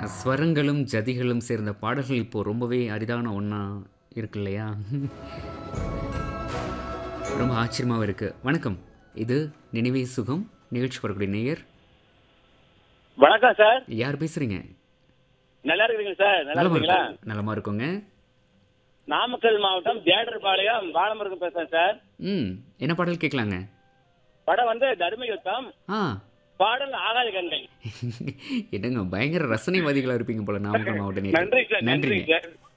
ஸ்வரங்களும் ஜதிகளும் சேர்ந்த பாடல்கள் இப்போ ரொம்பவே அரிதான ஒன்றா இருக்கு இல்லையா ரொம்ப ஆச்சரியமாகவும் இருக்குது வணக்கம் இது நினைவே சுகம் நிகழ்ச்சி வரக்கூடிய நேயர் வணக்கம் சார் யார் பேசுகிறீங்க நல்லா இருக்கிறீங்க சார் நல்லா நலமா இருக்கீங்களா இருக்கும் நலமா இருக்குங்க நாமக்கல் மாவட்டம் தியேட்டர்பாளையம் பாலமுருகன் பேசுறேன் சார் ம் என்ன பாடல் கேட்கலாங்க படம் வந்து தர்ம யுத்தம் ஆ பாடல் ஆகாத கங்கை என்னங்க பயங்கர ரசனைவாதிகளாக இருப்பீங்க போல நாமக்கல் மாவட்ட நேயர். நன்றி சார் நன்றி நன்றிங்க சார்